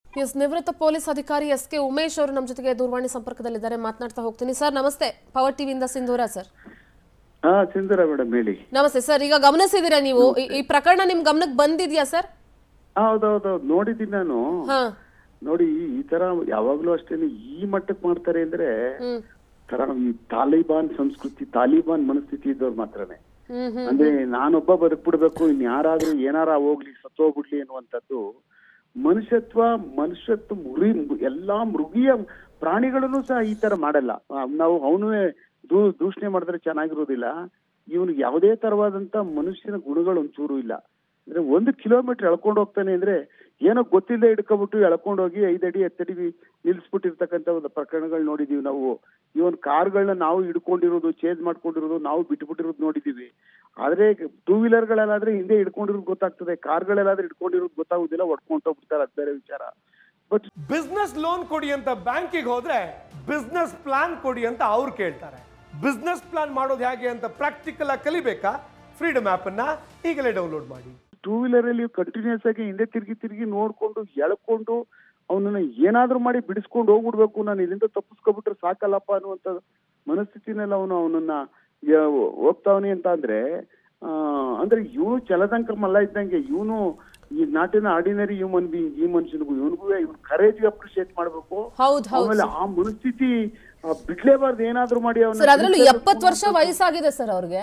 S ನಿವೃತ್ತ police ಅಧಿಕಾರಿ S K Umesh ಅವರು ನಮ್ಮ ಜೊತೆಗೆ ದೂರವಾಣಿ ಸಂಪರ್ಕದಲ್ಲಿದ್ದಾರೆ ಮಾತನಾಡ್ತಾ ಹೋಗ್ತೀನಿ ಸರ್ ನಮಸ್ತೆ ಪವರ್ ಟಿವಿಯಿಂದ ಸಿಂಧೂರ ಸರ್ ಹಾ ಸಿಂಧೂರ ಮೇಡಮ್ ಹೇಳಿ ನಮಸ್ತೆ ಸರ್ ಈಗ ಗಮನಿಸಿದ್ದೀರಾ ನೀವು ಈ- ಈ ಪ್ರಕರಣ ನಿಮ್ ಗಮನಕ್ಕೆ ಬಂದಿದ್ಯಾ ಸರ್ ಹೌದೌದೌದು ನೋಡಿದ್ದೀನಿ ನಾನು ಹಾ ನೋಡಿ ಈ ತರ ಯಾವಾಗ್ಲೂ ಅಷ್ಟೇನೆ ಈ ಮಟ್ಟಕ್ಕೆ ಮಾಡ್ತಾರೆ ಅಂದ್ರೆ ಹ್ಮ್ ತರ ಈ ತಾಲಿಬಾನ್ ಸಂಸ್ಕೃತಿ ತಾಲಿಬಾನ್ ಮನಸ್ಥಿತಿ ಇದ್ದವ್ರು ಮಾತ್ರನೇ ಹ್ಮ್ ಹ್ಮ್ ಅಂದ್ರೆ ನಾನೊಬ್ಬ ಬದುಕ್ಬಿಡ್ಬೇಕು ಇನ್ ಯಾರಾದ್ರೂ ಏನಾರ ಹೋಗ್ಲಿ ಸತ್ತೋಗ್ಬಿಡ್ಲಿ ಅನ್ನುವಂಥದ್ದು ಮನುಷ್ಯತ್ವ ಮನುಷ್ಯತ್ವ ಮುರಿ ಎಲ್ಲಾ ಮೃಗೀಯ ಪ್ರಾಣಿಗಳನ್ನು ಸಹ ಈ ತರ ಮಾಡಲ್ಲ ಆ, ನಾವು ಅವನುವೇ ದೂ ದೂಷಣೆ ಮಾಡಿದ್ರೆ ಚೆನ್ನಾಗಿರೋದಿಲ್ಲ ಇವನಿಗೆ ಯಾವುದೇ ತರವಾದಂತ ಮನುಷ್ಯನ ಗುಣಗಳು ಒಂಚೂರು ಇಲ್ಲ ಅಂದ್ರೆ ಒಂದು ಕಿಲೋಮೀಟರ್ ಎಳ್ಕೊಂಡು ಹೋಗ್ತಾನೆ ಅಂದ್ರೆ ಏನೋ ಗೊತ್ತಿಲ್ಲದೆ ಹಿಡ್ಕೊಬಿಟ್ಟು ಎಳ್ಕೊಂಡು ಹೋಗಿ ಐದಡಿ ಹತ್ತಡಿ ನಿಲ್ಸ್ಬಿಟ್ಟಿರ್ತಕ್ಕಂಥ ಒಂದು ಪ್ರಕರಣಗಳು ನೋಡಿದೀವಿ ನಾವು ಇವನ್ ಕಾರ್ಗಳನ್ನ ನಾವು ಹಿಡ್ಕೊಂಡಿರೋದು ಚೇಂಜ್ ಮಾಡ್ಕೊಂಡಿರೋದು ನಾವು ಬಿಟ್ಬಿಟ್ಟಿರೋದು ನೋಡಿದೀವಿ ಆದ್ರೆ ಟೂ ವೀಲರ್ಗಳಲ್ಲಾದ್ರೆ ಹಿಂದೆ ಹಿಡ್ಕೊಂಡಿರೋದು ಗೊತ್ತಾಗ್ತದೆ ಕಾರ್ಗಳಲ್ಲಾದ್ರೆ ಹಿಡ್ಕೊಂಡಿರೋದು ಗೊತ್ತಾಗುದಿಲ್ಲ ಹೊಡ್ಕೊಂಡು ಹೋಗ್ಬಿಡ್ತಾರೆ ಅದ್ ಬೇರೆ ವಿಚಾರ ಬಟ್ ಬಿಸ್ನೆಸ್ ಲೋನ್ ಕೊಡಿ ಅಂತ ಬ್ಯಾಂಕಿಗೆ ಹೋದ್ರೆ ಬಿಸ್ನೆಸ್ ಪ್ಲಾನ್ ಕೊಡಿ ಅಂತ ಅವ್ರು ಕೇಳ್ತಾರೆ ಬಿಸ್ನೆಸ್ ಪ್ಲಾನ್ ಮಾಡೋದು ಹೇಗೆ ಅಂತ ಪ್ರಾಕ್ಟಿಕಲ್ ಆಗಿ ಕಲಿಬೇಕಾ ಫ್ರೀಡಮ್ ಆಪ್ ಅನ್ನ ಈಗಲೇ ಡೌನ್ಲೋಡ್ ಮಾಡಿ ಟೂ ವೀಲರ್ ಅಲ್ಲಿ ಕಂಟಿನ್ಯೂಸ್ ಆಗಿ ಹಿಂದೆ ತಿರುಗಿ ತಿರುಗಿ ನೋಡ್ಕೊಂಡು ಎಳ್ಕೊಂಡು ಅವನನ್ನ ಏನಾದ್ರೂ ಮಾಡಿ ಬಿಡಿಸ್ಕೊಂಡು ಹೋಗ್ಬಿಡ್ಬೇಕು ನಾನು ಇಲ್ಲಿಂದ ತಪ್ಪಿಸ್ಕೊಬಿಟ್ರೆ ಸಾಕಲ್ಲಪ್ಪ ಅನ್ನುವಂತ ಮನಸ್ಥಿತಿನಲ್ಲಿ ಅವನು ಅವನನ್ನ ಯ- ಹೋಗ್ತಾವನಿ ಅಂತ ಅಂದ್ರೆ ಆ, ಅಂದ್ರೆ ಇವನು ಚಲದಂಕ ಮಲ್ಲ ಇದ್ದಂಗೆ ಇವನು ಈ ನಾಟಿನ ಆರ್ಡಿನರಿ ಹ್ಯೂಮನ್ ಬೀಯಿಂಗ್ ಈ ಮನುಷ್ಯನಿಗೂ ಇವನಿಗೂ ಇವ್ನ ಕರೇಜ್ ಅಪ್ರಿಶಿಯೇಟ್ ಮಾಡ್ಬೇಕು ಹೌದ್ ಹೌದ್ ಆಮೇಲೆ ಆ ಮನಸ್ಥಿತಿ ಆ, ಬಿಡ್ಲೇಬಾರ್ದು ಏನಾದ್ರೂ ಮಾಡಿ ಸರ್ ಅದ್ರಲ್ಲೂ ಅವನ ಎಪ್ಪತ್ತು ವರ್ಷ ವಯಸ್ಸಾಗಿದೆ ಸರ್ ಅವ್ರಿಗೆ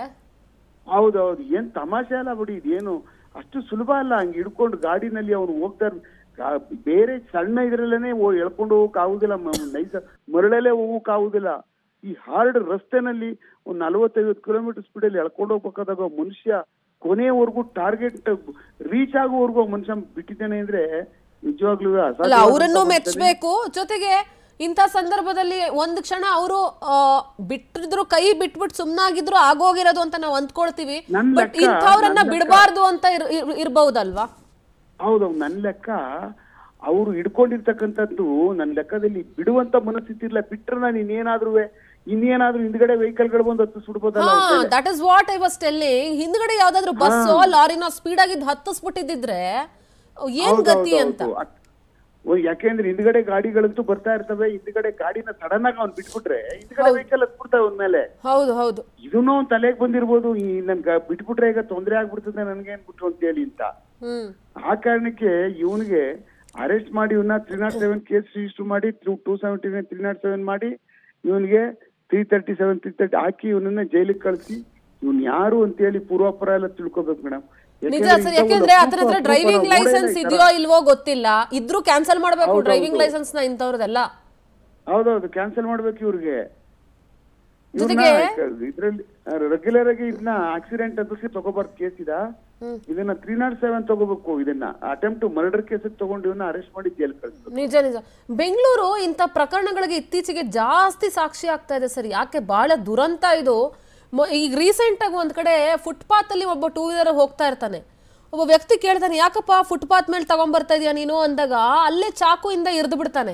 ಹೌದೌದು ಏನ್ ತಮಾಷೆ ಅಲ್ಲ ಬಿಡಿ ಇದೇನು ಅಷ್ಟು ಸುಲಭ ಅಲ್ಲ ಹಂಗ್ ಹಿಡ್ಕೊಂಡು ಗಾಡಿನಲ್ಲಿ ಅವನು ಹೋಗ್ತಾರೆ ಗಾ- ಬೇರೆ ಸಣ್ಣ ಇದ್ರಲ್ಲೇನೆ ಓ- ಎಳ್ಕೊಂಡು ಹೋಗಕ್ ಆಗುದಿಲ್ಲ ಮ- ನೈಸ ಮರಳಲ್ಲೇ ಹೋಗಕ್ ಆಗುದಿಲ್ಲ ಈ ಹಾರ್ಡ್ ರಸ್ತೆನಲ್ಲಿ ಒಂದ್ ನಲವತ್ತೈವತ್ತು ಕಿಲೋಮೀಟರ್ ಸ್ಪೀಡ್ ಅಲ್ಲಿ ಎಳ್ಕೊಂಡು ಹೋಗ್ಬೇಕಾದಾಗ ಮನುಷ್ಯ ಕೊನೆಯವರೆಗೂ ಟಾರ್ಗೆಟ್ ರೀಚ್ ಆಗೋವರೆಗೂ ಮನುಷ್ಯ ಬಿಟ್ಟಿದ್ದಾನೆ ಅಂದ್ರೆ ನಿಜವಾಗ್ಲೂ ಅಲ್ಲ ಅಸಾಧ್ಯವಾದಂತ ಅವರನ್ನು ಪರಿಸ್ಥಿತಿ. ಮೆಚ್ಚಬೇಕು ಜೊತೆಗೆ ಇಂಥ ಸಂದರ್ಭದಲ್ಲಿ ಒಂದ್ ಕ್ಷಣ ಅವರು ಬಿಟ್ಟಿದ್ರು ಕೈ ಬಿಟ್ಬಿಟ್ಟು ಸುಮ್ನಾಗಿದ್ರು ಆಗೋಗಿರೋದು ಅಂತ ನಾವು ಅಂದ್ಕೊಳ್ತೀವಿ ನನ್ ಬಟ್ ಲೆಕ್ಕ- ಇಂಥವ್ರನ್ನ ನನ್ ಲೆಕ್ಕ- ಬಿಡಬಾರ್ದು ಅಂತ ಇರ್- ಇರ್- ಇರ್ಬಹುದಲ್ವಾ ಹೌದು ನನ್ ಲೆಕ್ಕ ಅವರು ಹಿಡ್ಕೊಂಡಿರ್ತಕ್ಕಂಥದ್ದು ನನ್ನ ಲೆಕ್ಕದಲ್ಲಿ ಬಿಡುವಂತ ಮನಸ್ಥಿತಿ ಇಲ್ಲ ಬಿಟ್ರೆ ನಾನು ಇನ್ನೇನಾದ್ರೂ ಇನ್ನೇನಾದ್ರೂ ಹಿಂದ್ಗಡೆ ವೆಹಿಕಲ್ ಗಳು ಬಂದು ಹತ್ತು ಸುಡ್ಬೋದಲ್ಲ ಹಾ ಅವ್ರ ಮೇಲೆ. That is what I was telling ಹಿಂದ್ಗಡೆ ಯಾವ್ದಾದ್ರು ಬಸ್ಸೋ ಲಾರಿನೋ ಸ್ಪೀಡ್ ಆಗಿದ್ದು ಹತ್ತಿಸ್ಬಿಟ್ಟಿದ್ರೆ ಏನ್ ಹೌದು, ಗತಿ ಹೌದು, ಅಂತ ಹೌದು. ಅದ್- ಓ, ಯಾಕೆಂದ್ರೆ ಹಿಂದ್ಗಡೆ ಗಾಡಿಗಳಂತೂ ಬರ್ತಾ ಇರ್ತವೆ ಹಿಂದ್ಗಡೆ ಗಾಡಿನ ಸಡನ್ ಆಗಿ ಅವ್ನ್ ಬಿಟ್ಬಿಟ್ರೆ ಹಿಂದ್ಗಡೆ ವೆಹಿಕಲ್ ಹತ್ಬಿಡ್ತಾವೆ ಅವನ ಮೇಲೆ ಹೌದು ಹೌದು ಇದನ್ನೂ ಅವ್ನ್ ತಲೆಗೆ ಬಂದಿರ್ಬೋದು ಈ ನನ್ಗ ಬಿಟ್ಬಿಟ್ರೆ ಈಗ ತೊಂದರೆ ಆಗ್ಬಿಡ್ತದೆ ನನ್ಗೆ ಅನ್ಬಿಟ್ರು ಅಂತ ಹೇಳಿ ಅಂತ ಹ್ಮ್ ಆ ಕಾರಣಕ್ಕೆ ಇವನಿಗೆ ಅರೆಸ್ಟ್ ಮಾಡಿ ಇವನ್ನ three nought seven case register ಮಾಡಿ two seventy three nought seven ಮಾಡಿ ಇವನಿಗೆ three thirty seven three thirty ಹಾಕಿ ಇವನನ್ನ ಜೈಲಿಗೆ ಕಳಿಸಿ ಇವನ್ ಯಾರು ಅಂತ ಹೇಳಿ ಪೂರ್ವಾಪರ ಎಲ್ಲ ತಿಳ್ಕೊಬೇಕು ಮೇಡಮ್ ನಿಜ ಸರ್ ಯಾಕೆಂದ್ರೆ ಆತನ ಹತ್ರ ಡ್ರೈವಿಂಗ್ ಲೈಸೆನ್ಸ್ ಇದೆಯೋ ಇಲ್ವೋ ಗೊತ್ತಿಲ್ಲ ಇದ್ರೂ ಕ್ಯಾನ್ಸಲ್ ಮಾಡ್ಬೇಕು ಹೌದು, ಡ್ರೈವಿಂಗ್ ಹೌದು. ಲೈಸೆನ್ಸ್ ನ ಇಂಥವ್ರದೆಲ್ಲ ಹೌದೌದು ಕ್ಯಾನ್ಸಲ್ ಮಾಡ್ಬೇಕು ಇವ್ರಿಗೆ ಜೊತೆಗೆ- ಇದ್ರಲ್ಲಿ ರೆಗ್ಯುಲರ್ ಆಗಿ ಇದನ್ನ ಆಕ್ಸಿಡೆಂಟ್ ಅದಕ್ಕೆ ತಗೋಬಾರ್ದು ಕೇಸ್ ಇದ ಇದನ್ನ ತ್ರೀ ನಾಟ್ ಸೆವೆನ್ ತಗೋಬೇಕು ಇದನ್ನ ಅಟೆಂಪ್ಟ್ ಮರ್ಡರ್ ಕೇಸ್ ತಗೊಂಡು ಇವನ್ನ ಅರೆಸ್ಟ್ ಮಾಡಿ ಜೈಲ್ ಕಳಿಸ್ಬೇಕು ನಿಜ ನಿಜ ಬೆಂಗಳೂರು ಇಂಥ ಪ್ರಕರಣಗಳಿಗೆ ಇತ್ತೀಚೆಗೆ ಜಾಸ್ತಿ ಸಾಕ್ಷಿ ಆಗ್ತಾ ಇದೆ ಸರ್ ಯಾಕೆ ಬಹಳ ದುರಂತ ಇದು ಮ- ಈಗ ರೀಸೆಂಟ್ ಆಗಿ ಒಂದ್ ಕಡೆ ಫುಟ್ಪಾತ್ ಅಲ್ಲಿ ಒಬ್ಬ ಟೂ ವೀಲರ್ ಹೋಗ್ತಾ ಇರ್ತಾನೆ ಒಬ್ಬ ವ್ಯಕ್ತಿ ಕೇಳ್ತಾನೆ ಯಾಕಪ್ಪ ಫುಟ್ಪಾತ್ ಮೇಲೆ ತಗೊಂಡ್ಬರ್ತಾ ಇದೀಯ ನೀನು ಅಂದಾಗ ಅಲ್ಲೇ ಚಾಕುಯಿಂದ ಇರಿದು ಬಿಡ್ತಾನೆ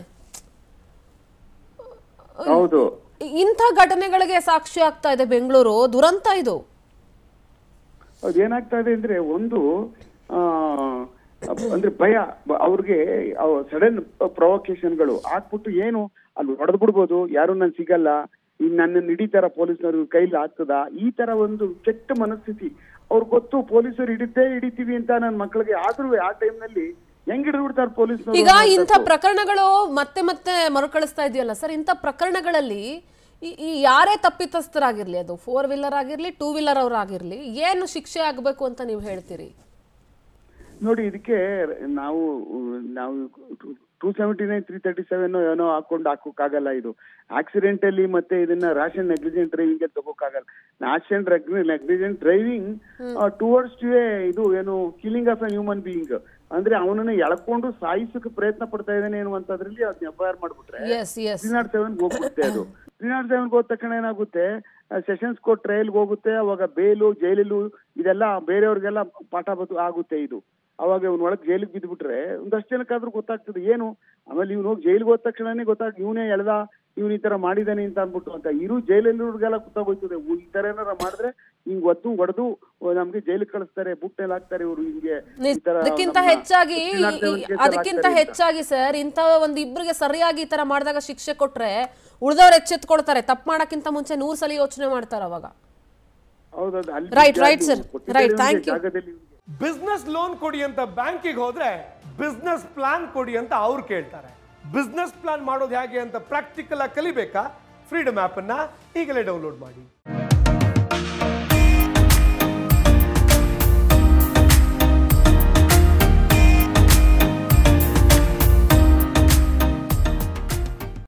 ಹೌದು ಇಂಥ ಘಟನೆಗಳಿಗೆ ಸಾಕ್ಷಿ ಆಗ್ತಾ ಇದೆ ಬೆಂಗಳೂರು ದುರಂತ ಇದು ಅದು ಏನಾಗ್ತಾ ಇದೆ ಅಂದ್ರೆ ಒಂದು ಆ, ಅಂದ್ರೆ ಭಯ ಬ- ಅವ್ರಿಗೆ ಸಡನ್ ಪ್ರೊವೊಕೇಶನ್ಗಳು ಹಾಕ್ಬಿಟ್ಟು ಏನು ಅಲ್ಲಿ ಹೊಡೆದ್ ಬಿಡ್ಬೋದು ಯಾರು ನನ್ ಸಿಗಲ್ಲ ಇನ್ ನನ್ನ ಹಿಡಿತಾರ ಪೊಲೀಸ್ನವ್ರು ಕೈಲಿ ಆಗ್ತದ ಈ ತರ ಒಂದು ಕೆಟ್ಟ ಮನಸ್ಥಿತಿ ಅವ್ರಿಗೆ ಗೊತ್ತು ಪೊಲೀಸರು ಹಿಡಿತೇ ಹಿಡಿತೀವಿ ಅಂತ ನನ್ನ ಮಕ್ಕಳಿಗೆ ಆದ್ರೂ ಆ ಟೈಮ್ನಲ್ಲಿ ಹೆಂಗ್ ಹಿಡಿದು ಬಿಡ್ತಾರೆ ಪೊಲೀಸ್ನವರು ಈಗ ಇಂಥ ಪ್ರಕರಣಗಳು ಮತ್ತೆ ಮತ್ತೆ ಮರುಕಳಿಸ್ತಾ ಇದೆಯಲ್ಲ ಸರ್ ಇಂಥ ಪ್ರಕರಣಗಳಲ್ಲಿ ಈ- ಈ ಯಾರೇ ತಪ್ಪಿತಸ್ಥರಾಗಿರ್ಲಿ ಅದು ಫೋರ್ ವೀಲರ್ ಆಗಿರ್ಲಿ ಟೂ ವೀಲರ್ ಅವ್ರಾಗಿರ್ಲಿ ಏನು ಶಿಕ್ಷೆ ಆಗಬೇಕು ಅಂತ ನೀವು ಹೇಳ್ತೀರಿ ನೋಡಿ ಇದಕ್ಕೆ ನಾವು ನಾವು two seventy nine three thirty seven ಏನೋ ಹಾಕೊಂಡು ಹಾಕೋಕ್ಕಾಗಲ್ಲ ಇದು ಆಕ್ಸಿಡೆಂಟ್ ಅಲ್ಲಿ ಮತ್ತೆ ಇದನ್ನ ರ್ಯಾಷನ್ ನೆಗ್ಲಿಜೆಂಟ್ ಡ್ರೈವಿಂಗ್ ತಗೋಕ್ಕಾಗಲ್ಲ rash and negligent driving towards to a ಇದು ಏನು killing of a human being ಅಂದ್ರೆ ಅವನನ್ನ ಎಳ್ಕೊಂಡು ಸಾಯಿಸಕ್ಕೆ ಪ್ರಯತ್ನ ಪಡ್ತಾ ಇದ್ದಾನೆ ಅನ್ನುವಂಥದ್ರಲ್ಲಿ ಅದನ್ನ ಎಫ್ ಐ ಆರ್ ಮಾಡ್ಬಿಟ್ರೆ S S three nought seven ಹೋಗುತ್ತೆ ಅದು ತ್ರೀ ನಾಟ್ ಸೆವೆನ್ ಹೋದ ತಕ್ಷಣ ಏನಾಗುತ್ತೆ ಸೆಷನ್ಸ್ ಕೋರ್ಟ್ ಟ್ರಯಲ್ಗೆ ಹೋಗುತ್ತೆ ಅವಾಗ ಬೇಲು ಜೈಲಲ್ಲೂ ಇದೆಲ್ಲ ಬೇರೆಯವ್ರಿಗೆಲ್ಲ ಪಾಠ ಬದು ಆಗುತ್ತೆ ಇದು ಅವಾಗ ಇವ್ನ ಒಳಗೆ ಜೈಲಿಗೆ ಬಿದ್ದುಬಿಟ್ರೆ ಒಂದಷ್ಟು ಜನಕ್ಕಾದ್ರೂ ಗೊತ್ತಾಗ್ತದೆ ಏನು ಆಮೇಲೆ ಇವ್ನು ಹೋಗಿ ಜೈಲಿಗೆ ಹೋದ ತಕ್ಷಣನೇ ಗೊತ್ತಾಗ ಇವನೇ ಎಳ್ದ ಇವ್ನು ಈ ತರ ಮಾಡಿದಾನೆ ಅಂತ ಅನ್ಬಿಟ್ಟು ಅಂತ ಇರು ಜೈಲಲ್ಲಿರೋರ್ಗೆಲ್ಲ ಗೊತ್ತಾಗೋಯ್ತದೆ ಉ- ಈ ತರ ಏನಾರ ಮಾಡಿದ್ರೆ ಹಿಂಗ್ ಒದ್ದು ಹೊಡೆದು ನಮ್ಗೆ ಜೈಲಿಗೆ ಕಳಿಸ್ತಾರೆ ಬುಟ್ಟೆಲ್ಲ ಹಾಕ್ತಾರೆ ಇವರು ಹಿಂಗೆ ಈ ತರ ಅದಕ್ಕಿಂತ ನಮ್ಮ ಹೆಚ್ಚಾಗಿ ಶ್ರೀನಾಥ್ ದೇವನ್ ಕೇಸಲ್ಲಿ ಅದಕ್ಕಿಂತ ಹಾಕ್ತಾರೆ ಅಂತ. ಹೆಚ್ಚಾಗಿ ಸರ್ ಇಂಥ ಒಂದು ಇಬ್ಬರಿಗೆ ಸರಿಯಾಗಿ ಈ ತರ ಮಾಡಿದಾಗ ಶಿಕ್ಷೆ ಕೊಟ್ರೆ ಉಳಿದವ್ರು ಎಚ್ಚೆತ್ಕೊಳ್ತಾರೆ ತಪ್ಪು ಮಾಡಕ್ಕಿಂತ ಮುಂಚೆ ನೂರ್ ಸಲ ಯೋಚನೆ ಮಾಡ್ತಾರೆ ಅವಾಗ ಹೌದೌದು ಅಲ್ಲಿ Right, ಜಾಗ right, sir. ಕೊಟ್ಟಿದ್ದಾರೆ Right, ಇವ್ನಿಗೆ, thank you. ಜಾಗದಲ್ಲಿ ಇವ್ನಿಗೆ. ಬಿಸ್ನೆಸ್ ಲೋನ್ ಕೊಡಿ ಅಂತ ಬ್ಯಾಂಕಿಗೆ ಹೋದ್ರೆ ಬಿಸ್ನೆಸ್ ಪ್ಲಾನ್ ಕೊಡಿ ಅಂತ ಅವ್ರು ಕೇಳ್ತಾರೆ ಬಿಸ್ನೆಸ್ ಪ್ಲಾನ್ ಮಾಡೋದು ಹೇಗೆ ಅಂತ ಪ್ರಾಕ್ಟಿಕಲ್ ಆಗಿ ಕಲಿಬೇಕಾ ಫ್ರೀಡಮ್ ಆ್ಯಪನ್ನು ಈಗಲೇ ಡೌನ್ಲೋಡ್ ಮಾಡಿ